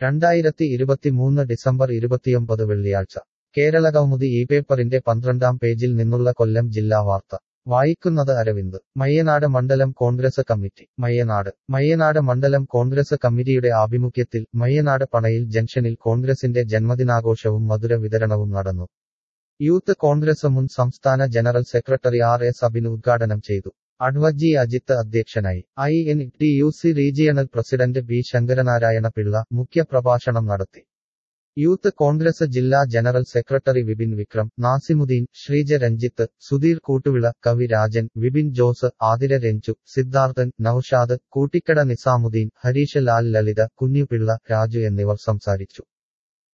രണ്ടായിരത്തി ഇരുപത്തിമൂന്ന് ഡിസംബർ ഇരുപത്തിയൊമ്പത് വെള്ളിയാഴ്ച കേരള കൗമുദി ഈ പേപ്പറിന്റെ പന്ത്രണ്ടാം പേജിൽ നിന്നുള്ള കൊല്ലം ജില്ലാ വാർത്ത വായിക്കുന്നത് അരവിന്ദ് മയ്യനാട് മണ്ഡലം കോൺഗ്രസ് കമ്മിറ്റി മയ്യനാട് മയ്യനാട് മണ്ഡലം കോൺഗ്രസ് കമ്മിറ്റിയുടെ ആഭിമുഖ്യത്തിൽ മയ്യനാട് പണയിൽ ജംഗ്ഷനിൽ കോൺഗ്രസിന്റെ ജന്മദിനാഘോഷവും മധുര വിതരണവും നടന്നു യൂത്ത് കോൺഗ്രസ് മുൻ സംസ്ഥാന general secretary R S Abin ഉദ്ഘാടനം ചെയ്തു അഡ്വജി അജിത്ത് അധ്യക്ഷനായി I N T U C regional president B Sankaranarayana Pillai മുഖ്യപ്രഭാഷണം നടത്തി യൂത്ത് കോൺഗ്രസ് ജില്ലാ ജനറൽ സെക്രട്ടറി വിപിൻ വിക്രം നാസിമുദ്ദീൻ ശ്രീജ രഞ്ജിത്ത് സുധീർ കൂട്ടുവിള കവി രാജൻ വിപിൻ ജോസ് ആതിര രഞ്ജു സിദ്ധാർത്ഥൻ നൌഷാദ് കൂട്ടിക്കട നിസാമുദ്ദീൻ ഹരീഷ് ലാൽ ലളിത കുഞ്ഞുപിള്ള രാജു എന്നിവർ സംസാരിച്ചു